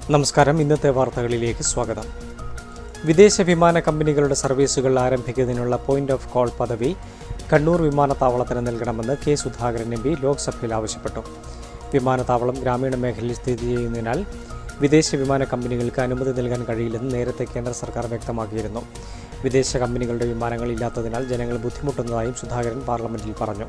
നമസ്കാരം ഇന്നത്തെ വാർത്തകളിലേക്ക് സ്വാഗതം വിദേശ വിമാന കമ്പനികളുടെ സർവീസുകൾ ആരംഭിക്കുന്നതിനുള്ള പോയിന്റ് ഓഫ് കോൾ പദവി കണ്ണൂർ വിമാനത്താവളത്തിന് നൽകണമെന്ന് കെ സുധാകരൻ എം പി ലോക്സഭയിൽ ആവശ്യപ്പെട്ടു വിമാനത്താവളം ഗ്രാമീണ മേഖലയിൽ സ്ഥിതി ചെയ്യുന്നതിനാൽ വിദേശ വിമാന കമ്പനികൾക്ക് അനുമതി നൽകാൻ കഴിയില്ലെന്ന് നേരത്തെ കേന്ദ്ര സർക്കാർ വ്യക്തമാക്കിയിരുന്നു വിദേശ കമ്പനികളുടെ വിമാനങ്ങൾ ഇല്ലാത്തതിനാൽ ജനങ്ങൾ ബുദ്ധിമുട്ടുന്നതായും സുധാകരൻ പാർലമെന്റിൽ പറഞ്ഞു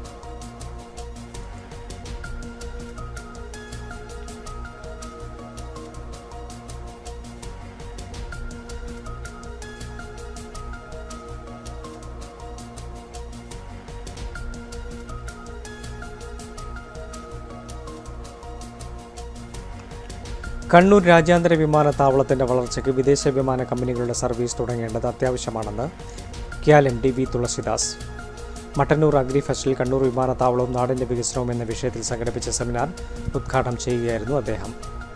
കണ്ണൂർ രാജ്യാന്തര വിമാനത്താവളത്തിന്റെ വളർച്ചയ്ക്ക് വിദേശ വിമാന കമ്പനികളുടെ സർവീസ് തുടങ്ങേണ്ടത് അത്യാവശ്യമാണെന്ന് KIAL M D V Thulasidas Mattannur agri ഫെസ്റ്റിൽ കണ്ണൂർ വിമാനത്താവളവും നാടിന്റെ വികസനവും എന്ന വിഷയത്തിൽ സംഘടിപ്പിച്ച സെമിനാർ ഉദ്ഘാടനം ചെയ്യുകയായിരുന്നു അദ്ദേഹം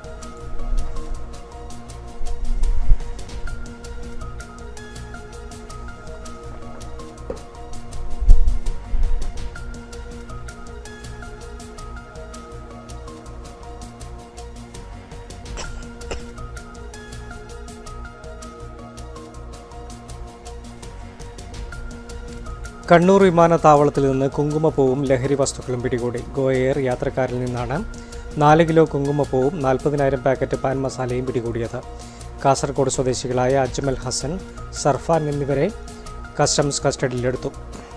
കണ്ണൂർ വിമാനത്താവളത്തിൽ നിന്ന് കുങ്കുമപ്പൂവും ലഹരി വസ്തുക്കളും പിടികൂടി ഗോ എയർ യാത്രക്കാരിൽ നിന്നാണ് നാല് കിലോ കുങ്കുമപ്പൂവും നാൽപ്പതിനായിരം പാക്കറ്റ് പാൻ മസാലയും പിടികൂടിയത് കാസർഗോഡ് സ്വദേശികളായ അജ്മൽ ഹസൻ സർഫാൻ എന്നിവരെ കസ്റ്റംസ് കസ്റ്റഡിയിലെടുത്തു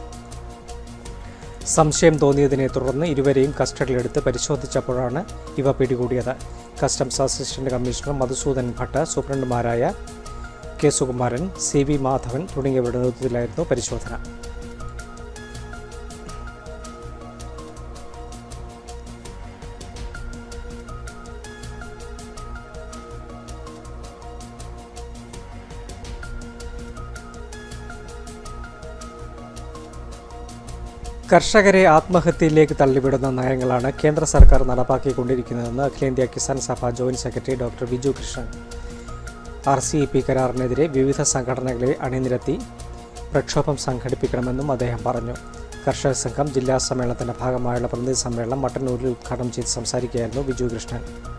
സംശയം തോന്നിയതിനെ തുടർന്ന് ഇരുവരെയും കസ്റ്റഡിയിലെടുത്ത് പരിശോധിച്ചപ്പോഴാണ് ഇവ പിടികൂടിയത് customs assistant commissioner Madhusudan Bhat സൂപ്രണ്ടുമാരായ K Sukumaran C V Madhavan തുടങ്ങിയവരുടെ നേതൃത്വത്തിലായിരുന്നു പരിശോധന കർഷകരെ ആത്മഹത്യയിലേക്ക് തള്ളിവിടുന്ന നയങ്ങളാണ് കേന്ദ്ര സർക്കാർ നടപ്പാക്കിക്കൊണ്ടിരിക്കുന്നതെന്ന് അഖിലേന്ത്യാ Kisan Sabha joint secretary doctor Viju Krishnan R C E P കരാറിനെതിരെ വിവിധ സംഘടനകളെ അണിനിരത്തി പ്രക്ഷോഭം സംഘടിപ്പിക്കണമെന്നും അദ്ദേഹം പറഞ്ഞു കർഷക സംഘം ജില്ലാ സമ്മേളനത്തിന്റെ ഭാഗമായുള്ള പ്രതിനിധി സമ്മേളനം മട്ടന്നൂരിൽ ഉദ്ഘാടനം ചെയ്ത് സംസാരിക്കുകയായിരുന്നു വിജു കൃഷ്ണൻ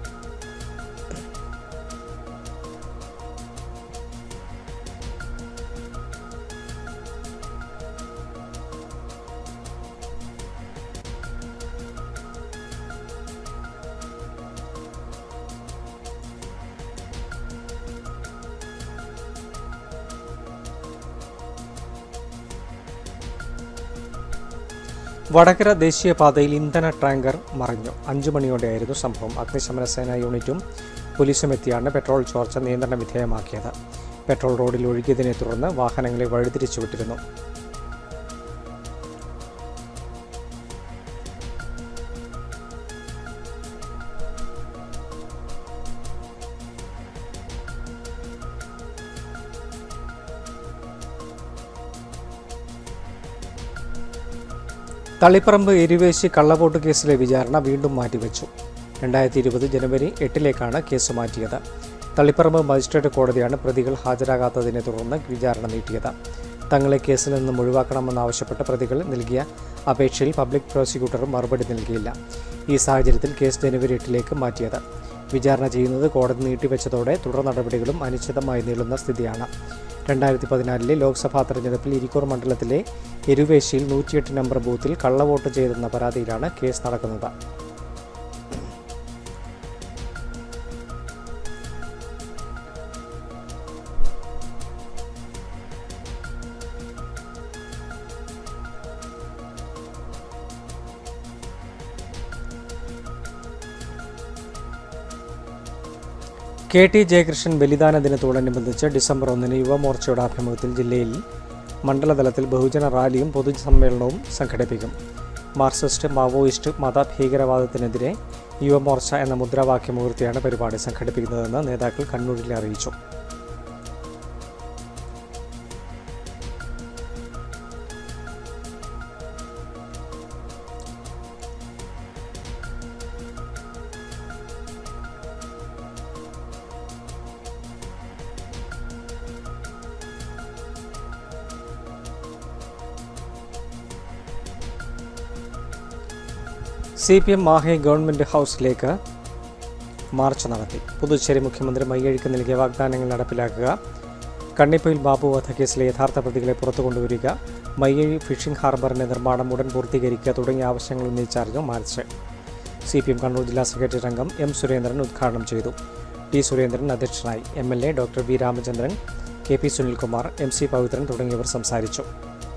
വടകര ദേശീയപാതയിൽ ഇന്ധന ടാങ്കർ മറിഞ്ഞു അഞ്ചു മണിയോടെയായിരുന്നു സംഭവം അഗ്നിശമന സേനാ യൂണിറ്റും പോലീസും എത്തിയാണ് പെട്രോൾ ചോർച്ച നിയന്ത്രണ വിധേയമാക്കിയത് പെട്രോൾ റോഡിൽ ഒഴുകിയതിനെ തുടർന്ന് വാഹനങ്ങളെ വഴിതിരിച്ചു വിട്ടിരുന്നു തളിപ്പറമ്പ് എരിവേശി കള്ളവോട്ട് കേസിലെ വിചാരണ വീണ്ടും മാറ്റിവെച്ചു രണ്ടായിരത്തി ഇരുപത് ജനുവരി എട്ടിലേക്കാണ് കേസ് മാറ്റിയത് തളിപ്പറമ്പ് മജിസ്ട്രേറ്റ് കോടതിയാണ് പ്രതികൾ ഹാജരാകാത്തതിനെ തുടർന്ന് വിചാരണ നീട്ടിയത് തങ്ങളെ കേസിൽ നിന്നും ഒഴിവാക്കണമെന്നാവശ്യപ്പെട്ട് പ്രതികൾ നൽകിയ അപേക്ഷയിൽ പബ്ലിക് പ്രോസിക്യൂട്ടറും മറുപടി നൽകിയില്ല ഈ സാഹചര്യത്തിൽ കേസ് ജനുവരി എട്ടിലേക്ക് മാറ്റിയത് വിചാരണ ചെയ്യുന്നത് കോടതി നീട്ടിവെച്ചതോടെ തുടർ നടപടികളും അനിശ്ചിതമായി നീളുന്ന സ്ഥിതിയാണ് രണ്ടായിരത്തി പതിനാലിലെ ലോക്സഭാ തെരഞ്ഞെടുപ്പിൽ ഇരിക്കൂർ മണ്ഡലത്തിലെ എരുവേശിയിൽ നൂറ്റിയെട്ട് നമ്പർ ബൂത്തിൽ കള്ളവോട്ട് ചെയ്തെന്ന പരാതിയിലാണ് കേസ് നടക്കുന്നത് കെ ടി ജയകൃഷ്ണൻ ബലിദാന ദിനത്തോടനുബന്ധിച്ച് ഡിസംബർ ഒന്നിന് യുവമോർച്ചയുടെ ആഭിമുഖ്യത്തിൽ ജില്ലയിൽ മണ്ഡലതലത്തിൽ ബഹുജന റാലിയും പൊതുസമ്മേളനവും സംഘടിപ്പിക്കും മാർക്സിസ്റ്റ് മാവോയിസ്റ്റ് മത ഭീകരവാദത്തിനെതിരെ യുവമോർച്ച എന്ന മുദ്രാവാക്യം ഉയർത്തിയാണ് പരിപാടി സംഘടിപ്പിക്കുന്നതെന്ന് നേതാക്കൾ കണ്ണൂരിൽ അറിയിച്ചു C P M Mahe government ഹൗസിലേക്ക് മാർച്ച് നടത്തി പുതുച്ചേരി മുഖ്യമന്ത്രി മയ്യഴിക്ക് നൽകിയ വാഗ്ദാനങ്ങൾ നടപ്പിലാക്കുക കണ്ണിപ്പയിൽ ബാബു വധക്കേസിലെ യഥാർത്ഥ പ്രതികളെ പുറത്തു കൊണ്ടുവരിക മയ്യഴി ഫിഷിംഗ് ഹാർബറിന്റെ നിർമ്മാണം ഉടൻ പൂർത്തീകരിക്കുക തുടങ്ങിയ ആവശ്യങ്ങൾ ഉന്നയിച്ചായിരുന്നു march C P M Kannur ജില്ലാ സെക്രട്ടറി അംഗം എം സുരേന്ദ്രൻ ഉദ്ഘാടനം ചെയ്തു ടി സുരേന്ദ്രൻ അധ്യക്ഷനായി M L A doctor V Ramachandran K P Sunilkumar M C Pavithran തുടങ്ങിയവർ സംസാരിച്ചു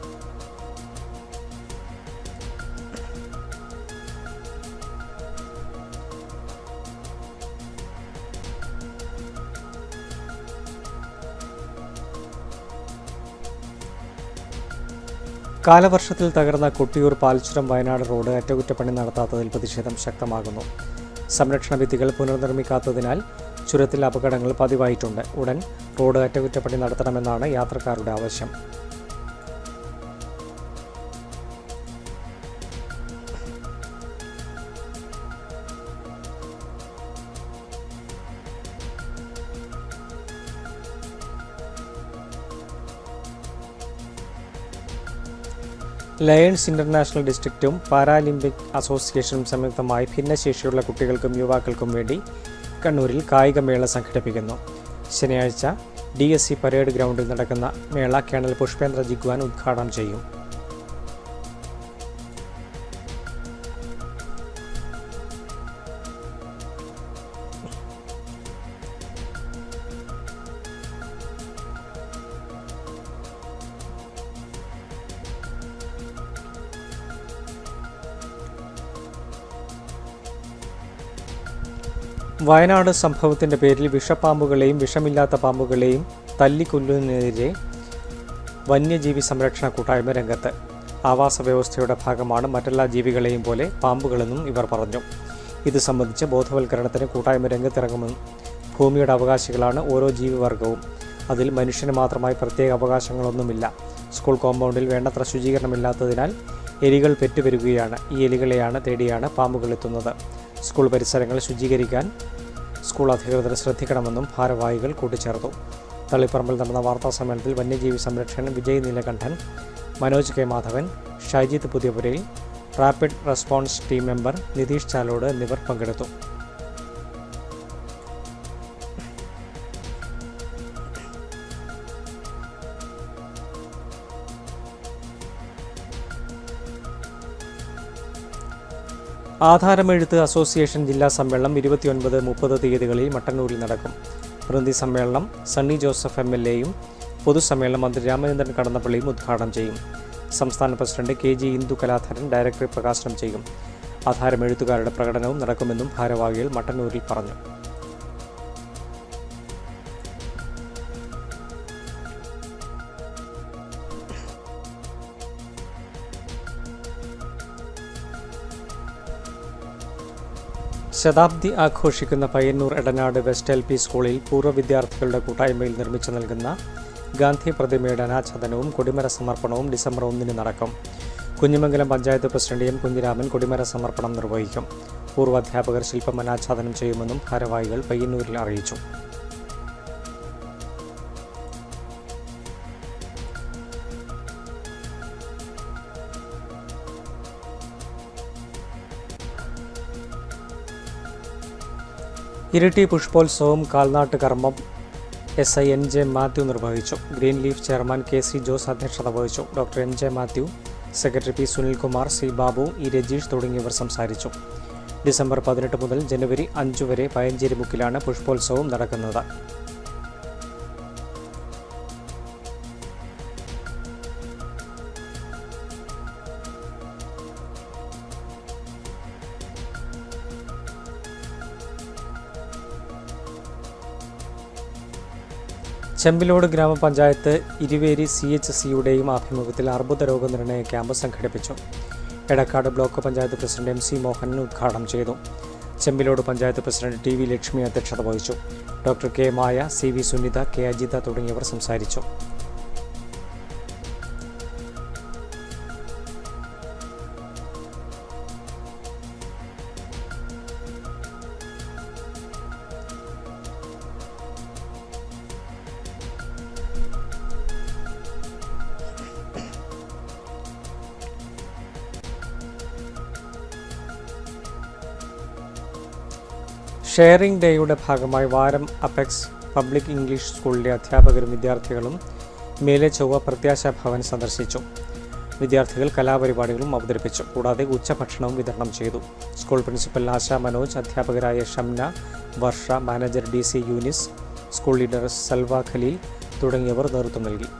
കാലവർഷത്തിൽ തകർന്ന കൊട്ടിയൂർ പാൽച്ചുരം വയനാട് റോഡ് അറ്റകുറ്റപ്പണി നടത്താത്തതിൽ പ്രതിഷേധം ശക്തമാകുന്നു സംരക്ഷണ ഭിത്തികൾ പുനർനിർമ്മിക്കാത്തതിനാൽ ചുരത്തിൽ അപകടങ്ങൾ പതിവായിട്ടുണ്ട് ഉടൻ റോഡ് അറ്റകുറ്റപ്പണി നടത്തണമെന്നാണ് യാത്രക്കാരുടെ ആവശ്യം ലയൺസ് ഇന്റർനാഷണൽ ഡിസ്ട്രിക്റ്റും പാരാലിമ്പിക് അസോസിയേഷനും സംയുക്തമായി ഭിന്നശേഷിയുള്ള കുട്ടികൾക്കും യുവാക്കൾക്കും വേണ്ടി കണ്ണൂരിൽ കായികമേള സംഘടിപ്പിക്കുന്നു ശനിയാഴ്ച ഡി എസ് സി പരേഡ് ഗ്രൗണ്ടിൽ നടക്കുന്ന മേള കേണൽ പുഷ്പേന്ദ്ര ജിഗ്വാൻ ഉദ്ഘാടനം ചെയ്യും വയനാട് സംഭവത്തിന്റെ പേരിൽ വിഷപ്പാമ്പുകളെയും വിഷമില്ലാത്ത പാമ്പുകളെയും തല്ലിക്കൊല്ലുന്നതിനെതിരെ വന്യജീവി സംരക്ഷണ കൂട്ടായ്മ രംഗത്ത് ആവാസ വ്യവസ്ഥയുടെ ഭാഗമാണ് മറ്റെല്ലാ ജീവികളെയും പോലെ പാമ്പുകളെന്നും ഇവർ പറഞ്ഞു ഇത് സംബന്ധിച്ച് ബോധവൽക്കരണത്തിന് കൂട്ടായ്മ രംഗത്തിറങ്ങുമെന്നും ഭൂമിയുടെ അവകാശികളാണ് ഓരോ ജീവിവർഗവും അതിൽ മനുഷ്യന് മാത്രമായി പ്രത്യേക അവകാശങ്ങളൊന്നുമില്ല സ്കൂൾ കോമ്പൗണ്ടിൽ വേണ്ടത്ര ശുചീകരണമില്ലാത്തതിനാൽ എലികൾ പെറ്റുപെരുകയാണ് ഈ എലികളെയാണ് തേടിയാണ് പാമ്പുകൾ എത്തുന്നത് സ്കൂൾ പരിസരങ്ങൾ ശുചീകരിക്കാൻ സ്കൂൾ അധികൃതർ ശ്രദ്ധിക്കണമെന്നും ഭാരവാഹികൾ കൂട്ടിച്ചേർത്തു തളിപ്പറമ്പിൽ നടന്ന വാർത്താ സമ്മേളനത്തിൽ വന്യജീവി സംരക്ഷകൻ Vijay Neelakandan Manoj K Madhavan Shaijith Puthiyapurayil rapid response team member Nitish Chalode എന്നിവർ പങ്കെടുത്തു ആധാരമെഴുത്ത് അസോസിയേഷൻ ജില്ലാ സമ്മേളനം ഇരുപത്തിയൊൻപത് മുപ്പത് തീയതികളിൽ മട്ടന്നൂരിൽ നടക്കും പ്രതിനിധി സമ്മേളനം സണ്ണി ജോസഫ് എം എൽ എയും പൊതുസമ്മേളനം മന്ത്രി രാമചന്ദ്രൻ കടന്നപ്പള്ളിയും ഉദ്ഘാടനം ചെയ്യും സംസ്ഥാന president K G Indu Kaladharan ഡയറക്ടറെ പ്രകാശനം ചെയ്യും ആധാരമെഴുത്തുകാരുടെ പ്രകടനവും നടക്കുമെന്നും ഭാരവാഹികൾ മട്ടന്നൂരിൽ പറഞ്ഞു ശതാബ്ദി ആഘോഷിക്കുന്ന Payyanur Edanad west L P സ്കൂളിൽ പൂർവ്വ വിദ്യാർത്ഥികളുടെ കൂട്ടായ്മയിൽ നിർമ്മിച്ചു നൽകുന്ന ഗാന്ധി പ്രതിമയുടെ അനാച്ഛാദനവും കൊടിമര സമർപ്പണവും ഡിസംബർ ഒന്നിന് നടക്കും കുഞ്ഞിമംഗലം പഞ്ചായത്ത് പ്രസിഡന്റ് എം കുഞ്ഞിരാമൻ കൊടിമര സമർപ്പണം നിർവഹിക്കും പൂർവ്വ അധ്യാപകർ ശില്പം അനാച്ഛാദനം ചെയ്യുമെന്നും ഭാരവാഹികൾ പയ്യന്നൂരിൽ അറിയിച്ചു ഇരിട്ടി പുഷ്പോത്സവം കാൽനാട്ട് കർമ്മം S I N J Mathew നിർവഹിച്ചു green leaf chairman K C Jose അധ്യക്ഷത വഹിച്ചു doctor N J Mathew secretary P Sunilkumar C Babu E Rajeesh തുടങ്ങിയവർ സംസാരിച്ചു ഡിസംബർ പതിനെട്ട് മുതൽ ജനുവരി അഞ്ച് വരെ പയഞ്ചേരി മുക്കിലാണ് പുഷ്പോത്സവം നടക്കുന്നത് ചെമ്പിലോട് ഗ്രാമപഞ്ചായത്ത് ഇരുവേരി സി എച്ച് സിയുടെയും ആഭിമുഖ്യത്തിൽ അർബുദ രോഗനിർണയ ക്യാമ്പ് സംഘടിപ്പിച്ചു Edakkad block panchayat president M C Mohanan ഉദ്ഘാടനം ചെയ്തു Chembilode panchayat president T V Lakshmi അധ്യക്ഷത വഹിച്ചു doctor K Maya C V Sunitha K Ajitha തുടങ്ങിയവർ സംസാരിച്ചു ഷെയറിംഗ് ഡേയുടെ ഭാഗമായി വാരം അപെക്സ് പബ്ലിക് ഇംഗ്ലീഷ് സ്കൂളിലെ അധ്യാപകരും വിദ്യാർത്ഥികളും മേലെ ചൊവ്വ പ്രത്യാശ ഭവൻ സന്ദർശിച്ചു വിദ്യാർത്ഥികൾ കലാപരിപാടികളും അവതരിപ്പിച്ചു കൂടാതെ ഉച്ചഭക്ഷണവും വിതരണം ചെയ്തു സ്കൂൾ പ്രിൻസിപ്പൽ ആശ മനോജ് അധ്യാപകരായ Shamna Varsha manager D C Yunis school leader Salva Khaleel തുടങ്ങിയവർ നേതൃത്വം നൽകി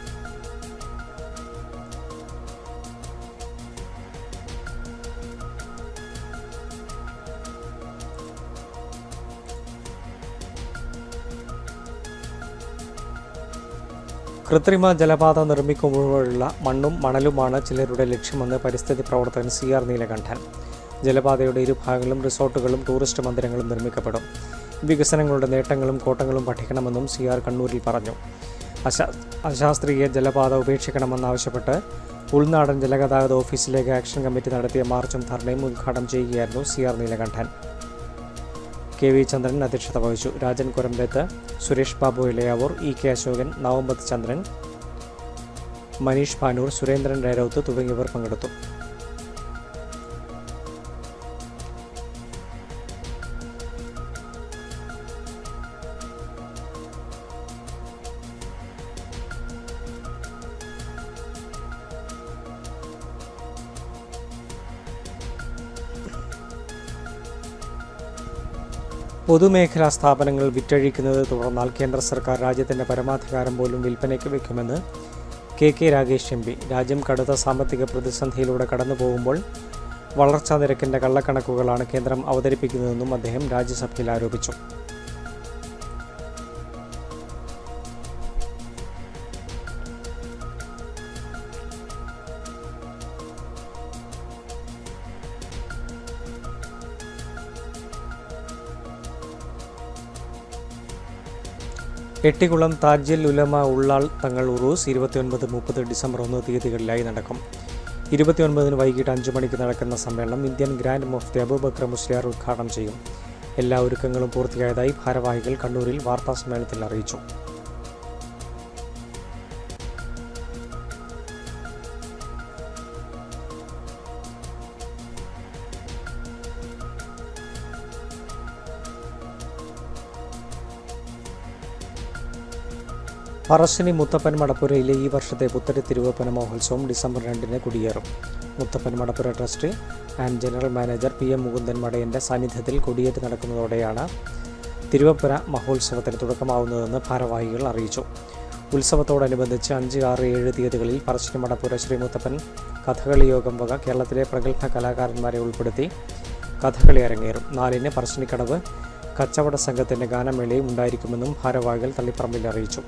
കൃത്രിമ ജലപാത നിർമ്മിക്കുമ്പോഴുള്ള മണ്ണും മണലുമാണ് ചിലരുടെ ലക്ഷ്യമെന്ന് പരിസ്ഥിതി പ്രവർത്തകൻ സി ആർ നീലകണ്ഠൻ ജലപാതയുടെ ഇരുഭാഗങ്ങളും റിസോർട്ടുകളും ടൂറിസ്റ്റ് മന്ദിരങ്ങളും നിർമ്മിക്കപ്പെടും വികസനങ്ങളുടെ നേട്ടങ്ങളും കോട്ടങ്ങളും പഠിക്കണമെന്നും സി ആർ കണ്ണൂരിൽ പറഞ്ഞു അശാ അശാസ്ത്രീയ ജലപാത ഉപേക്ഷിക്കണമെന്നാവശ്യപ്പെട്ട് ഉൾനാടൻ ജലഗതാഗത ഓഫീസിലേക്ക് ആക്ഷൻ കമ്മിറ്റി നടത്തിയ മാർച്ചും ധർണയും ഉദ്ഘാടനം ചെയ്യുകയായിരുന്നു C R Neelakandan K V Chandran അധ്യക്ഷത വഹിച്ചു രാജൻ കുരമ്പേത്ത് സുരേഷ് ബാബു ഇളയാവൂർ ഇ കെ അശോകൻ നവംബത്ത് ചന്ദ്രൻ മനീഷ് പാനൂർ സുരേന്ദ്രൻ രേരൌത്ത് തുടങ്ങിയവർ പങ്കെടുത്തു പൊതുമേഖലാ സ്ഥാപനങ്ങൾ വിറ്റഴിക്കുന്നത് തുടർന്നാൽ കേന്ദ്ര സർക്കാർ രാജ്യത്തിൻ്റെ പരമാധികാരം പോലും വിൽപ്പനയ്ക്ക് വയ്ക്കുമെന്ന് K K Ragesh M P രാജ്യം കടുത്ത സാമ്പത്തിക പ്രതിസന്ധിയിലൂടെ കടന്നു പോകുമ്പോൾ വളർച്ചാ നിരക്കിൻ്റെ കള്ളക്കണക്കുകളാണ് കേന്ദ്രം അവതരിപ്പിക്കുന്നതെന്നും അദ്ദേഹം രാജ്യസഭയിൽ ആരോപിച്ചു എട്ടിക്കുളം താജ്യൽ ഉലമ ഉള്ളാൾ തങ്ങൾ ഉറൂസ് ഇരുപത്തിയൊൻപത് മുപ്പത് ഡിസംബർ ഒന്ന് തീയതികളിലായി നടക്കും ഇരുപത്തിയൊൻപതിന് വൈകിട്ട് അഞ്ചു മണിക്ക് നടക്കുന്ന സമ്മേളനം ഇന്ത്യൻ ഗ്രാൻഡ് മുഫ്തി അബൂബക്കർ മുസ്ലിയാർ ഉദ്ഘാടനം ചെയ്യും എല്ലാ ഒരുക്കങ്ങളും പൂർത്തിയായതായി ഭാരവാഹികൾ കണ്ണൂരിൽ വാർത്താസമ്മേളനത്തിൽ അറിയിച്ചു പറശ്ശിനി മുത്തപ്പൻ മടപ്പുരയിലെ ഈ വർഷത്തെ പുത്തരി തിരുവപ്പന മഹോത്സവം ഡിസംബർ രണ്ടിന് കുടിയേറും Muthappan Madappura trust and general manager P M Mukundan മടയൻ്റെ സാന്നിധ്യത്തിൽ കൊടിയേറ്റ് നടക്കുന്നതോടെയാണ് തിരുവപ്പന മഹോത്സവത്തിന് തുടക്കമാവുന്നതെന്ന് ഭാരവാഹികൾ അറിയിച്ചു ഉത്സവത്തോടനുബന്ധിച്ച് അഞ്ച് ആറ് ഏഴ് തീയതികളിൽ പറശ്ശിനി മടപ്പുര ശ്രീ മുത്തപ്പൻ കഥകളി യോഗം വക കേരളത്തിലെ പ്രഗത്ഭ കലാകാരന്മാരെ ഉൾപ്പെടുത്തി കഥകളി അരങ്ങേറും നാലിന് പറശ്ശിനിക്കടവ് കച്ചവട സംഘത്തിൻ്റെ ഗാനമേളയും ഉണ്ടായിരിക്കുമെന്നും ഭാരവാഹികൾ തള്ളിപ്പറമ്പിൽ അറിയിച്ചു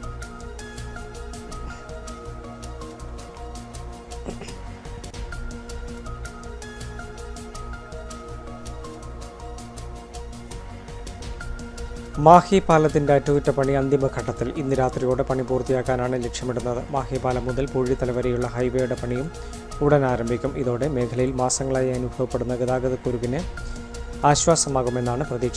മാഹി പാലത്തിന്റെ അറ്റകുറ്റപ്പണി അന്തിമഘട്ടത്തിൽ ഇന്ന് രാത്രിയോടെ പണി പൂർത്തിയാക്കാനാണ് ലക്ഷ്യമിടുന്നത് മാഹി പാലം മുതൽ പൂഴിത്തല വരെയുള്ള ഹൈവേയുടെ പണിയും ഉടൻ ആരംഭിക്കും ഇതോടെ മേഖലയിൽ മാസങ്ങളായി അനുഭവപ്പെടുന്ന ഗതാഗതക്കുരുക്കിന് ആശ്വാസമാകുമെന്നാണ് പ്രതീക്ഷ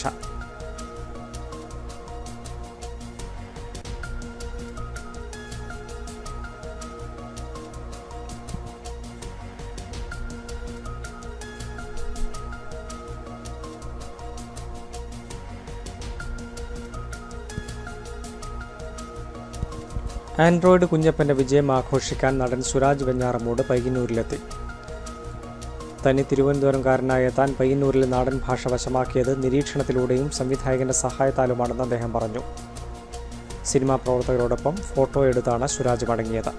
ആൻഡ്രോയിഡ് കുഞ്ഞപ്പൻ്റെ വിജയം ആഘോഷിക്കാൻ നടൻ സുരാജ് വെഞ്ഞാറമൂട് പയ്യന്നൂരിലെത്തി തനി തിരുവനന്തപുരംകാരനായ താൻ പയ്യന്നൂരിൽ നാടൻ ഭാഷ വശമാക്കിയത് നിരീക്ഷണത്തിലൂടെയും സംവിധായകന്റെ സഹായത്താലുമാണെന്ന് അദ്ദേഹം പറഞ്ഞു സിനിമാ പ്രവർത്തകരോടൊപ്പം ഫോട്ടോ എടുത്താണ് സുരാജ് മടങ്ങിയത്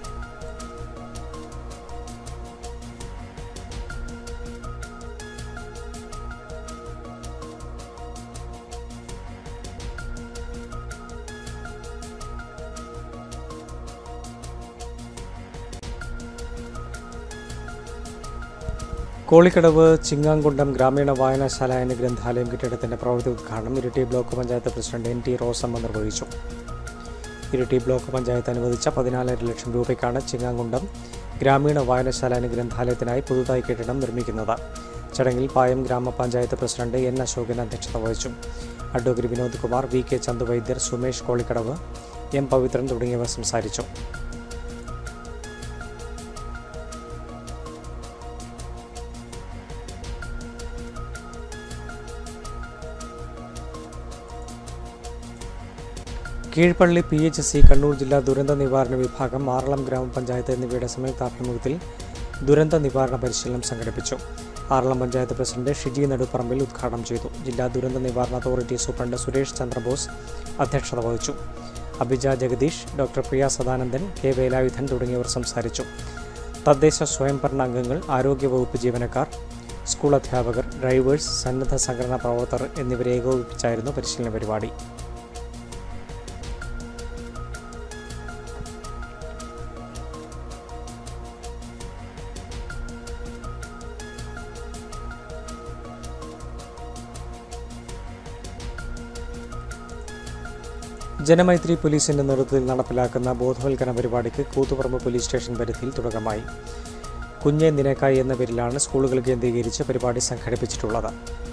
കോളിക്കടവ് ചിങ്ങാംകുണ്ടം ഗ്രാമീണ വായനശാല എന്ന ഗ്രന്ഥാലയം കെട്ടിടത്തിന്റെ പ്രവൃത്തി ഉദ്ഘാടനം Iritty block panchayat president N T Rosamma നിർവഹിച്ചു ഇരിട്ടി ബ്ലോക്ക് പഞ്ചായത്ത് അനുവദിച്ച പതിനാലര ലക്ഷം രൂപയ്ക്കാണ് ചിങ്ങാംകുണ്ടം ഗ്രാമീണ വായനശാല എന്ന ഗ്രന്ഥാലയത്തിനായി പുതുതായി കെട്ടിടം നിർമ്മിക്കുന്നത് ചടങ്ങിൽ പായം ഗ്രാമപഞ്ചായത്ത് പ്രസിഡന്റ് എൻ അശോകൻ അധ്യക്ഷത വഹിച്ചു advocate Vinod Kumar V K Chanthuvaidyar Sumesh Kolikkadavu M Pavithran തുടങ്ങിയവർ സംസാരിച്ചു Keezhpally P H C Kannur ജില്ലാ ദുരന്ത നിവാരണ വിഭാഗം ആറളം ഗ്രാമപഞ്ചായത്ത് എന്നിവയുടെ സംയുക്താഭിമുഖ്യത്തിൽ ദുരന്ത നിവാരണ പരിശീലനം സംഘടിപ്പിച്ചു ആറളം പഞ്ചായത്ത് പ്രസിഡന്റ് ഷിജി നെടുപ്പറമ്പിൽ ഉദ്ഘാടനം ചെയ്തു ജില്ലാ ദുരന്ത നിവാരണ അതോറിറ്റി സൂപ്രണ്ട് സുരേഷ് ചന്ദ്രബോസ് അധ്യക്ഷത വഹിച്ചു അഭിജ ജഗദീഷ് ഡോക്ടർ പ്രിയ സദാനന്ദൻ കെ വേലായുധൻ തുടങ്ങിയവർ സംസാരിച്ചു തദ്ദേശ സ്വയംഭരണ അംഗങ്ങൾ ആരോഗ്യവകുപ്പ് ജീവനക്കാർ സ്കൂൾ അധ്യാപകർ ഡ്രൈവേഴ്സ് സന്നദ്ധ സംഘടനാ പ്രവർത്തകർ എന്നിവരെ ഏകോപിപ്പിച്ചായിരുന്നു പരിശീലന പരിപാടി ജനമൈത്രി പോലീസിന്റെ നേതൃത്വത്തിൽ നടപ്പിലാക്കുന്ന ബോധവൽക്കരണ പരിപാടിക്ക് കൂത്തുപറമ്പ് പോലീസ് സ്റ്റേഷൻ പരിധിയിൽ തുടക്കമായി കുഞ്ഞെ നിനക്കായി എന്ന പേരിലാണ് സ്കൂളുകൾ കേന്ദ്രീകരിച്ച് പരിപാടി സംഘടിപ്പിച്ചിട്ടുള്ളത്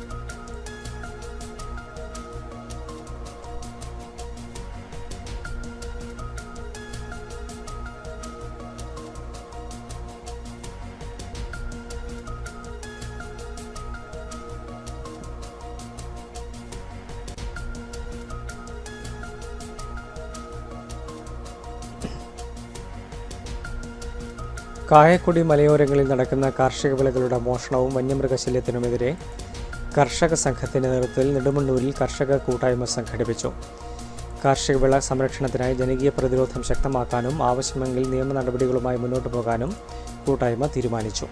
കായക്കൊടി മലയോരങ്ങളിൽ നടക്കുന്ന കാർഷിക വിളകളുടെ മോഷണവും വന്യമൃഗശല്യത്തിനുമെതിരെ കർഷക സംഘത്തിന്റെ നേതൃത്വത്തിൽ നെടുമണ്ണൂരിൽ കർഷക കൂട്ടായ്മ സംഘടിപ്പിച്ചു കാർഷിക വിള സംരക്ഷണത്തിനായി ജനകീയ പ്രതിരോധം ശക്തമാക്കാനും ആവശ്യമെങ്കിൽ നിയമ നടപടികളുമായി മുന്നോട്ടു പോകാനും കൂട്ടായ്മ തീരുമാനിച്ചു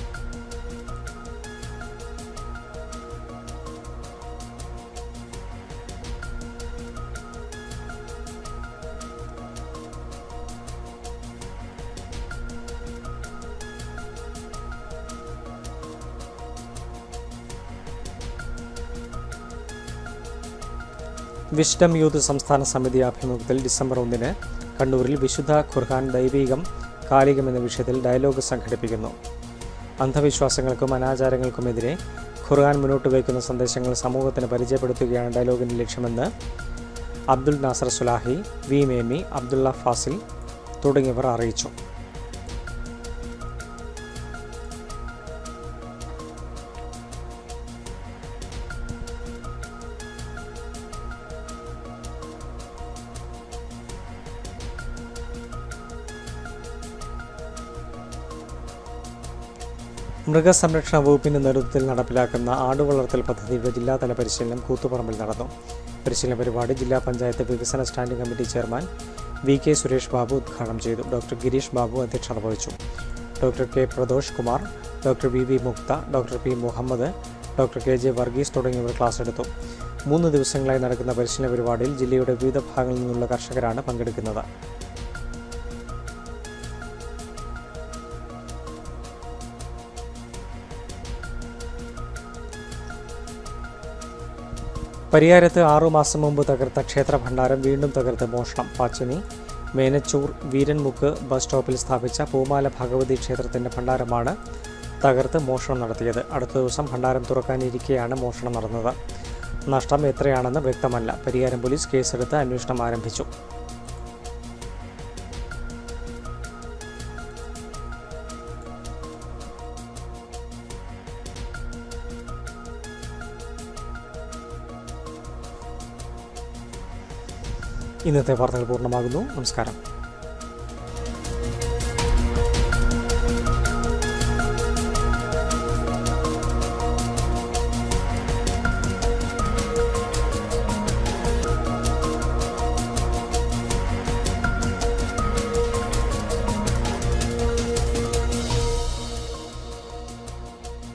വിസ്ഡം യൂത്ത് സംസ്ഥാന സമിതി ആഭിമുഖ്യത്തിൽ ഡിസംബർ ഒന്നിന് കണ്ണൂരിൽ വിശുദ്ധ ഖുർഹാൻ ദൈവീകം കാലികം എന്ന വിഷയത്തിൽ ഡയലോഗ് സംഘടിപ്പിക്കുന്നു അന്ധവിശ്വാസങ്ങൾക്കും അനാചാരങ്ങൾക്കുമെതിരെ ഖുർആൻ മുന്നോട്ട് വയ്ക്കുന്ന സന്ദേശങ്ങൾ സമൂഹത്തിന് പരിചയപ്പെടുത്തുകയാണ് ഡയലോഗിൻ്റെ ലക്ഷ്യമെന്ന് അബ്ദുൽ നാസർ സുലാഹി വി മേമി അബ്ദുള്ള ഫാസിൽ തുടങ്ങിയവർ അറിയിച്ചു മൃഗസംരക്ഷണ വകുപ്പിന്റെ നേതൃത്വത്തിൽ നടപ്പിലാക്കുന്ന ആടുവളർത്തൽ പദ്ധതിയുടെ ജില്ലാതല പരിശീലനം കൂത്തുപറമ്പിൽ നടന്നു പരിശീലന പരിപാടി ജില്ലാ പഞ്ചായത്ത് വികസന standing committee chairman V K Suresh Babu ഉദ്ഘാടനം ചെയ്തു ഡോക്ടർ ഗിരീഷ് ബാബു അധ്യക്ഷത വഹിച്ചു doctor K Pradosh Kumar doctor V V Muktha doctor P Muhammad doctor K J Varghese തുടങ്ങിയവർ ക്ലാസ് എടുത്തു മൂന്ന് ദിവസങ്ങളായി നടക്കുന്ന പരിശീലന പരിപാടിയിൽ ജില്ലയുടെ വിവിധ ഭാഗങ്ങളിൽ നിന്നുള്ള കർഷകരാണ് പങ്കെടുക്കുന്നത് പരിയാരത്ത് ആറുമാസം മുമ്പ് തകർത്ത ക്ഷേത്ര ഭണ്ഡാരം വീണ്ടും തകർത്ത് മോഷണം പാച്ചിനി മേനച്ചൂർ വീരൻമുക്ക് ബസ് സ്റ്റോപ്പിൽ സ്ഥാപിച്ച പൂമാല ഭഗവതി ക്ഷേത്രത്തിന്റെ ഭണ്ഡാരമാണ് തകർത്ത് മോഷണം നടത്തിയത് അടുത്ത ദിവസം ഭണ്ഡാരം തുറക്കാനിരിക്കെയാണ് മോഷണം നടന്നത് നഷ്ടം എത്രയാണെന്ന് വ്യക്തമല്ല പരിയാരം പോലീസ് കേസെടുത്ത് അന്വേഷണം ആരംഭിച്ചു ഇന്നത്തെ വാർത്തകൾ പൂർണ്ണമാകുന്നു നമസ്കാരം